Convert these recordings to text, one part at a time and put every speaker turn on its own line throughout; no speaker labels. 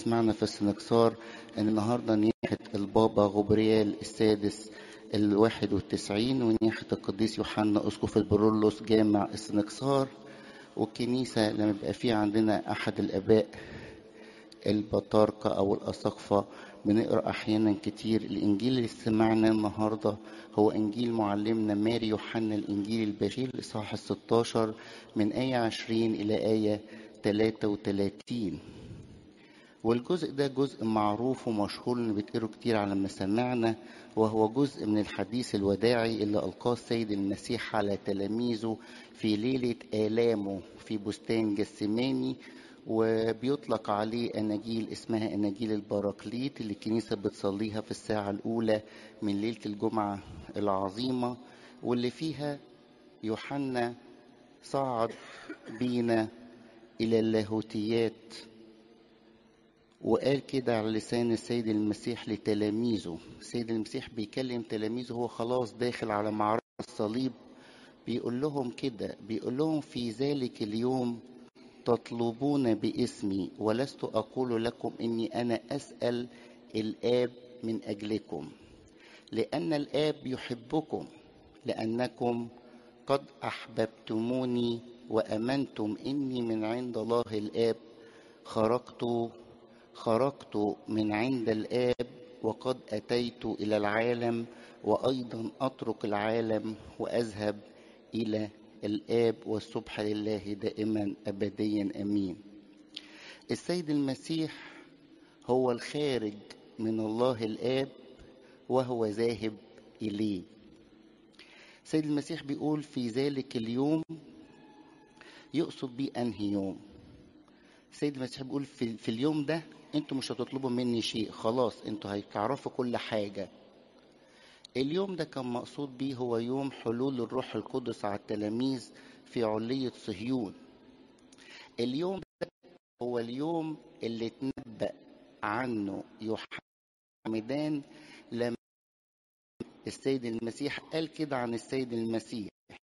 سمعنا في السنكسار ان النهارده نياحة البابا غبريال السادس الواحد والتسعين ونياحة القديس يوحنا اسقف البرولوس جامع السنكسار والكنيسة لما يبقى في عندنا احد الاباء البطاركة او الاساقفة بنقرا احيانا كتير الانجيل اللي سمعنا النهارده هو انجيل معلمنا ماري يوحنا الانجيل البشير الاصحاح ال 16 من ايه 20 الى ايه 33 والجزء ده جزء معروف ومشهور اللي بتقروا كتير على ما سمعنا وهو جزء من الحديث الوداعي اللي ألقاه السيد المسيح على تلاميذه في ليلة آلامه في بستان جسماني وبيطلق عليه أناجيل اسمها أناجيل البراكليت اللي الكنيسة بتصليها في الساعة الأولى من ليلة الجمعة العظيمة واللي فيها يوحنا صعد بينا إلى اللاهوتيات وقال كده على لسان السيد المسيح لتلاميذه السيد المسيح بيكلم تلاميذه هو خلاص داخل على معركة الصليب بيقول لهم كده بيقول لهم في ذلك اليوم تطلبون باسمي ولست أقول لكم إني أنا أسأل الآب من أجلكم لأن الآب يحبكم لأنكم قد أحببتموني وأمنتم إني من عند الله الآب خرجت خرجت من عند الآب وقد أتيت إلى العالم وأيضا أترك العالم وأذهب إلى الآب والسبح لله دائما أبديا أمين السيد المسيح هو الخارج من الله الآب وهو ذاهب إليه السيد المسيح بيقول في ذلك اليوم يقصد بيه أنهي يوم السيد المسيح بيقول في, في اليوم ده انتوا مش هتطلبوا مني شيء خلاص انتوا هتعرفوا كل حاجة اليوم ده كان مقصود بيه هو يوم حلول الروح القدس على التلاميذ في علية صهيون اليوم ده هو اليوم اللي اتنبأ عنه يوحنا ميدان لما السيد المسيح قال كده عن السيد المسيح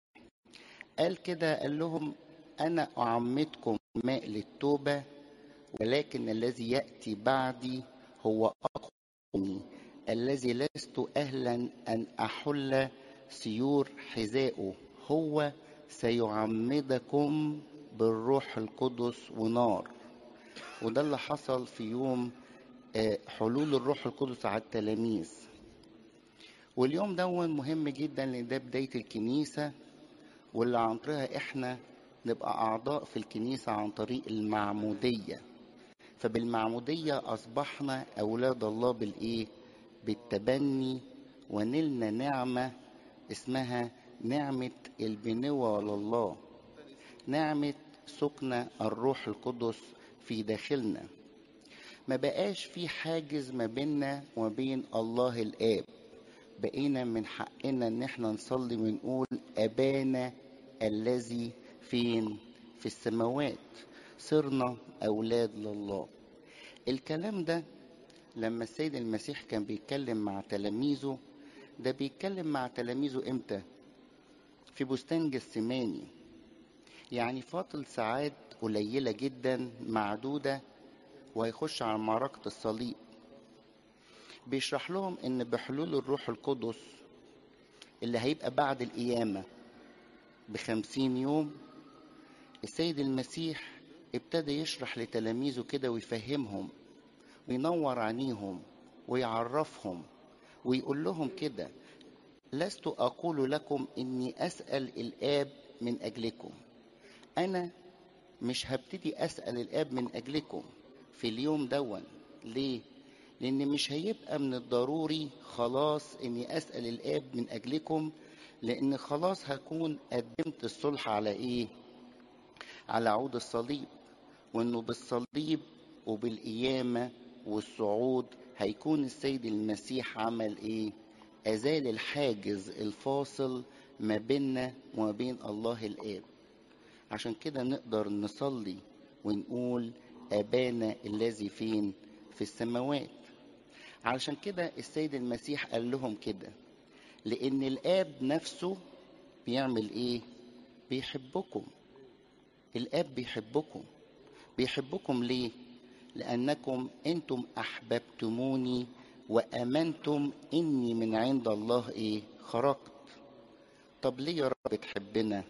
قال كده قال لهم أنا أعمدكم ماء للتوبة ولكن الذي يأتي بعدي هو أقوى الذي لست أهلا أن أحل سيور حذائه هو سيعمدكم بالروح القدس ونار وده اللي حصل في يوم حلول الروح القدس على التلاميذ واليوم ده مهم جدا لان ده بداية الكنيسة واللي عن طريقها احنا نبقى أعضاء في الكنيسة عن طريق المعمودية فبالمعمودية أصبحنا أولاد الله بالإيه؟ بالتبني ونلنا نعمة اسمها نعمة البنوة لله نعمة سكن الروح القدس في داخلنا ما بقاش في حاجز ما بيننا وما بين الله الآب بقينا من حقنا ان احنا نصلي ونقول أبانا الذي فين في السماوات صرنا أولاد لله الكلام ده لما السيد المسيح كان بيتكلم مع تلاميذه ده بيتكلم مع تلاميذه امتى في بستان جسماني يعني فاضل ساعات قليلة جدا معدودة وهيخش على معركة الصليب بيشرح لهم ان بحلول الروح القدس اللي هيبقى بعد القيامة بخمسين يوم السيد المسيح ابتدى يشرح لتلاميذه كده ويفهمهم وينور عينيهم ويعرفهم ويقول لهم كده لست أقول لكم إني أسأل الآب من أجلكم أنا مش هبتدي أسأل الآب من أجلكم في اليوم دون ليه؟ لأن مش هيبقى من الضروري خلاص إني أسأل الآب من أجلكم لأن خلاص هكون قدمت الصلح على إيه؟ على عود الصليب وإنه بالصليب وبالقيامة والصعود هيكون السيد المسيح عمل إيه؟ أزال الحاجز الفاصل ما بيننا وما بين الله الآب عشان كده نقدر نصلي ونقول أبانا الذي فين في السماوات علشان كده السيد المسيح قال لهم كده لأن الآب نفسه بيعمل إيه؟ بيحبكم الآب بيحبكم بيحبكم ليه؟ لأنكم أنتم أحببتموني وأمنتم إني من عند الله إيه خرجت طب ليه يا رب تحبنا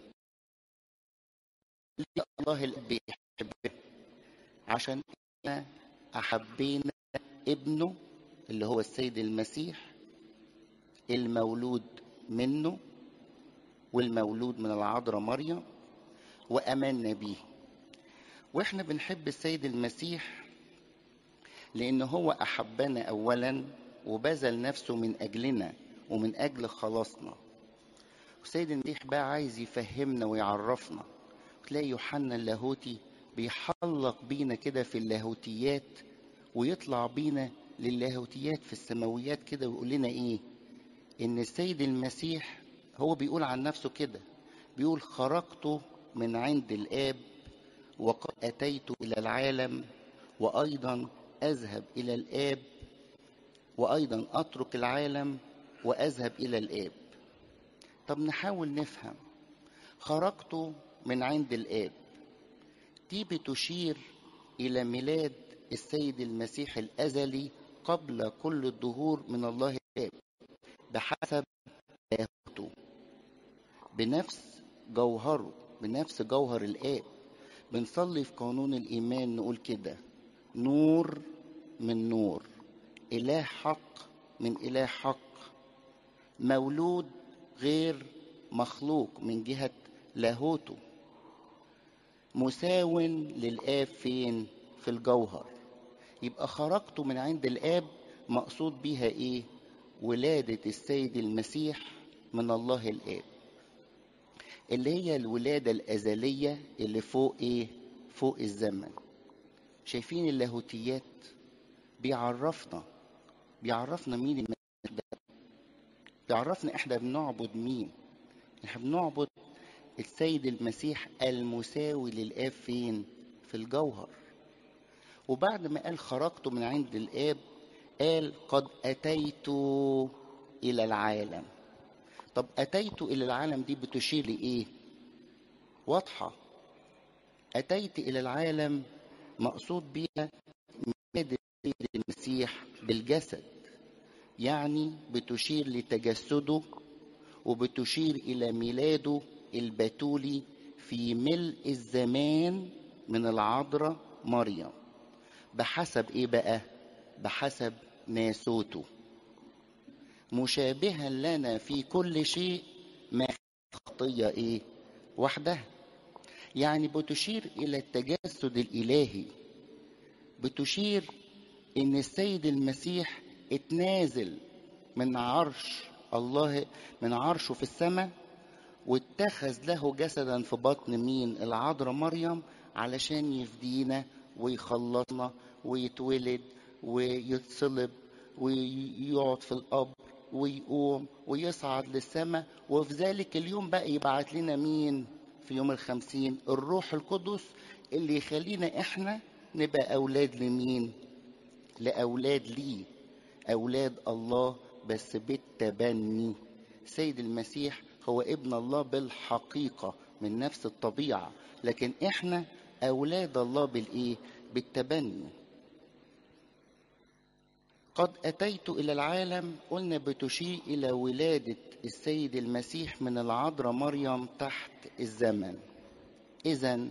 ليه الله الاب بيحبنا عشان احنا احبينا ابنه اللي هو السيد المسيح المولود منه والمولود من العذراء مريم وامنا بيه واحنا بنحب السيد المسيح لان هو احبنا اولا وبذل نفسه من اجلنا ومن اجل خلاصنا السيد المسيح بقى عايز يفهمنا ويعرفنا تلاقي يوحنا اللاهوتي بيحلق بينا كده في اللاهوتيات ويطلع بينا للاهوتيات في السماويات كده ويقول لنا ايه ان السيد المسيح هو بيقول عن نفسه كده بيقول خرجت من عند الاب وقد اتيت الى العالم وايضا اذهب الى الاب وايضا اترك العالم واذهب الى الاب طب نحاول نفهم خرجت من عند الآب دي بتشير إلى ميلاد السيد المسيح الأزلي قبل كل الدهور من الله الآب بحسب لاهوته بنفس جوهره بنفس جوهر الآب بنصلي في قانون الإيمان نقول كده نور من نور إله حق من إله حق مولود غير مخلوق من جهة لاهوته مساو للآب فين؟ في الجوهر يبقى خرجت من عند الآب مقصود بيها إيه؟ ولادة السيد المسيح من الله الآب اللي هي الولادة الأزلية اللي فوق إيه؟ فوق الزمن شايفين اللاهوتيات بيعرفنا بيعرفنا مين المسيح ده بيعرفنا احنا بنعبد مين احنا بنعبد السيد المسيح المساوي للآب فين؟ في الجوهر. وبعد ما قال خرجت من عند الآب قال قد أتيت إلى العالم. طب أتيت إلى العالم دي بتشير لإيه؟ واضحة. أتيت إلى العالم مقصود بيها ميلاد السيد المسيح بالجسد. يعني بتشير لتجسده وبتشير إلى ميلاده البتولي في ملء الزمان من العذراء مريم بحسب ايه بقى بحسب ناسوته مشابها لنا في كل شيء ما خطية ايه وحدها يعني بتشير الى التجسد الالهي بتشير ان السيد المسيح اتنازل من عرش الله من عرشه في السماء واتخذ له جسدا في بطن مين العذراء مريم علشان يفدينا ويخلصنا ويتولد ويتصلب ويقعد في القبر ويقوم ويصعد للسماء وفي ذلك اليوم بقى يبعت لنا مين في يوم الخمسين الروح القدس اللي يخلينا احنا نبقى اولاد لمين لاولاد ليه اولاد الله بس بالتبني سيد المسيح هو ابن الله بالحقيقة من نفس الطبيعة لكن احنا أولاد الله بالإيه؟ بالتبني قد أتيت إلى العالم قلنا بتشير إلى ولادة السيد المسيح من العذراء مريم تحت الزمن إذا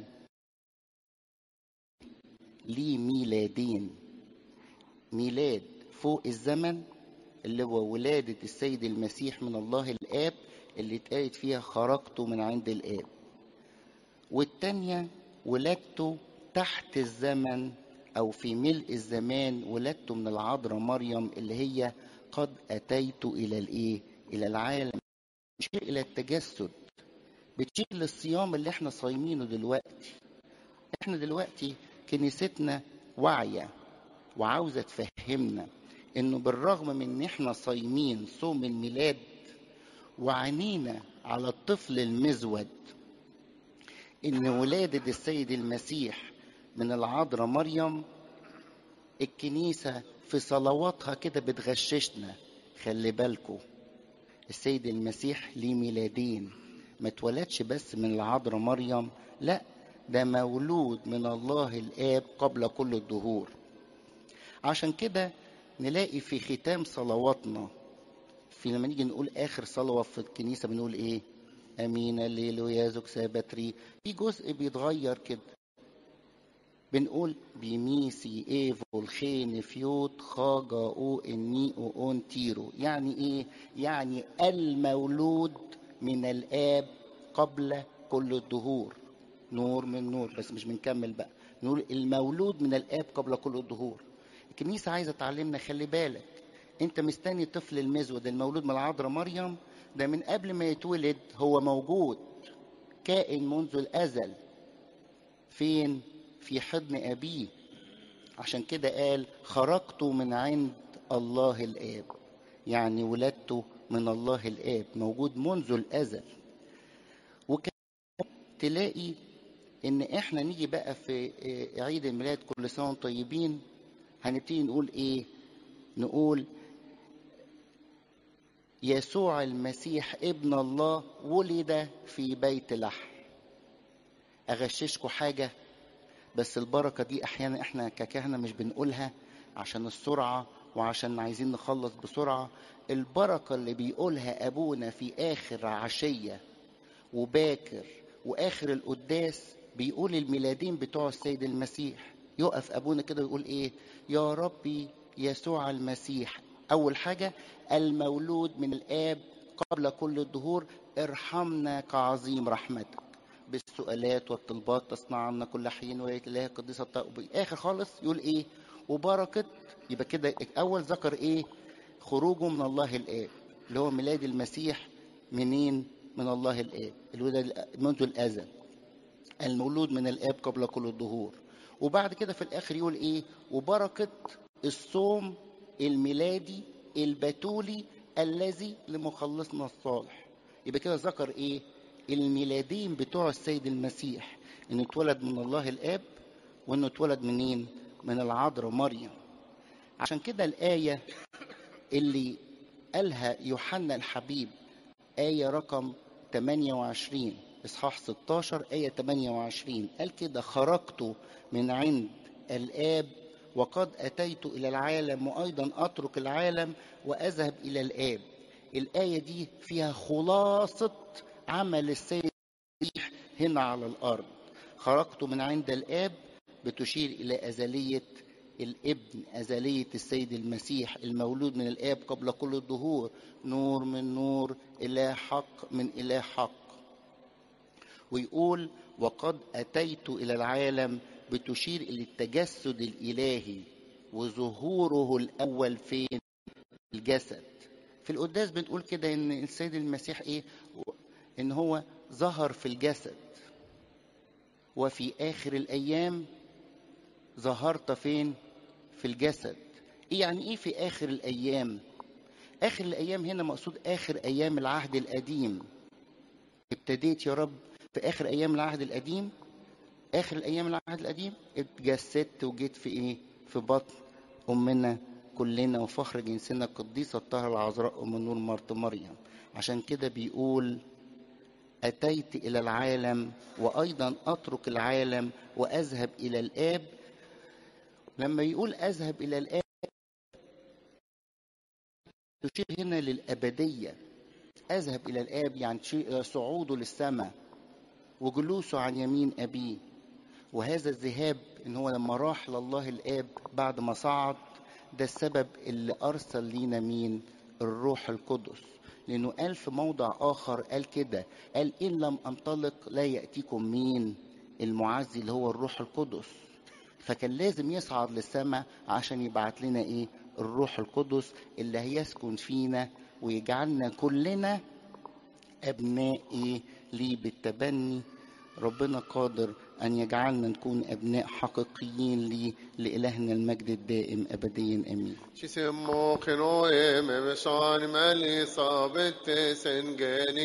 ليه ميلادين ميلاد فوق الزمن اللي هو ولادة السيد المسيح من الله الآب اللي اتقالت فيها خرجت من عند الآب والتانية ولادته تحت الزمن أو في ملء الزمان ولادته من العذراء مريم اللي هي قد أتيت إلى الإيه؟ إلى العالم بتشير إلى التجسد بتشير للصيام اللي احنا صايمينه دلوقتي احنا دلوقتي كنيستنا واعية وعاوزة تفهمنا انه بالرغم من ان احنا صايمين صوم الميلاد وعنينا على الطفل المزود ان ولادة السيد المسيح من العذراء مريم الكنيسة في صلواتها كده بتغششنا خلي بالكم السيد المسيح ليه ميلادين ما اتولدش بس من العذراء مريم لا ده مولود من الله الآب قبل كل الدهور عشان كده نلاقي في ختام صلواتنا في لما نيجي نقول اخر صلوه في الكنيسه بنقول ايه امين الليل يا زوج سابتري في جزء بيتغير كده بنقول بيميسي ايفو الخين فيوت خاجا او اني او اون تيرو يعني ايه يعني المولود من الاب قبل كل الدهور نور من نور بس مش بنكمل بقى نقول المولود من الاب قبل كل الدهور الكنيسه عايزه تعلمنا خلي بالك انت مستني طفل المزود المولود من العذراء مريم ده من قبل ما يتولد هو موجود كائن منذ الازل فين في حضن ابيه عشان كده قال خرجت من عند الله الاب يعني ولدته من الله الاب موجود منذ الازل وكان تلاقي ان احنا نيجي بقى في عيد الميلاد كل سنه وانتم طيبين هنبتدي نقول ايه نقول يسوع المسيح ابن الله ولد في بيت لحم اغششكم حاجه بس البركه دي احيانا احنا ككهنه مش بنقولها عشان السرعه وعشان عايزين نخلص بسرعه البركه اللي بيقولها ابونا في اخر عشيه وباكر واخر القداس بيقول الميلادين بتوع السيد المسيح يقف ابونا كده ويقول ايه يا ربي يسوع المسيح اول حاجه المولود من الاب قبل كل الدهور ارحمنا كعظيم رحمتك بالسؤالات والطلبات تصنع عنا كل حين ويا اله القديسه اخر خالص يقول ايه وبركه يبقى كده اول ذكر ايه خروجه من الله الاب اللي هو ميلاد المسيح منين من الله الاب الولد منذ الازل المولود من الاب قبل كل الدهور وبعد كده في الاخر يقول ايه وبركه الصوم الميلادي البتولي الذي لمخلصنا الصالح يبقى كده ذكر ايه الميلادين بتوع السيد المسيح انه اتولد من الله الاب وانه اتولد منين من العذراء مريم عشان كده الايه اللي قالها يوحنا الحبيب آية رقم 28 إصحاح 16 آية 28 قال كده خرجت من عند الآب وقد أتيت إلى العالم وأيضا أترك العالم وأذهب إلى الآب الآية دي فيها خلاصة عمل السيد المسيح هنا على الأرض خرجت من عند الآب بتشير إلى أزلية الابن أزلية السيد المسيح المولود من الآب قبل كل الدهور نور من نور إله حق من إله حق ويقول وقد أتيت إلى العالم بتشير إلى التجسد الإلهي وظهوره الأول فين الجسد في القداس بنقول كده إن السيد المسيح إيه إن هو ظهر في الجسد وفي آخر الأيام ظهرت فين في الجسد إيه يعني ايه في اخر الايام اخر الايام هنا مقصود اخر ايام العهد القديم ابتديت يا رب في اخر ايام العهد القديم اخر الايام العهد القديم اتجسدت وجيت في ايه في بطن امنا كلنا وفخر جنسنا القديسه الطاهره العذراء ام النور مرت مريم عشان كده بيقول اتيت الى العالم وايضا اترك العالم واذهب الى الاب لما يقول اذهب الى الاب تشير هنا للابديه اذهب الى الاب يعني صعوده للسماء وجلوسه عن يمين ابيه وهذا الذهاب ان هو لما راح لله الاب بعد ما صعد ده السبب اللي ارسل لينا مين الروح القدس لانه قال في موضع اخر قال كده قال ان لم انطلق لا ياتيكم مين المعزي اللي هو الروح القدس فكان لازم يصعد للسماء عشان يبعت لنا ايه الروح القدس اللي هيسكن فينا ويجعلنا كلنا ابناء ايه ليه بالتبني ربنا قادر ان يجعلنا نكون ابناء حقيقيين ليه لالهنا المجد الدائم ابديا امين
Ci siamo che noi me son meli sabete sengeni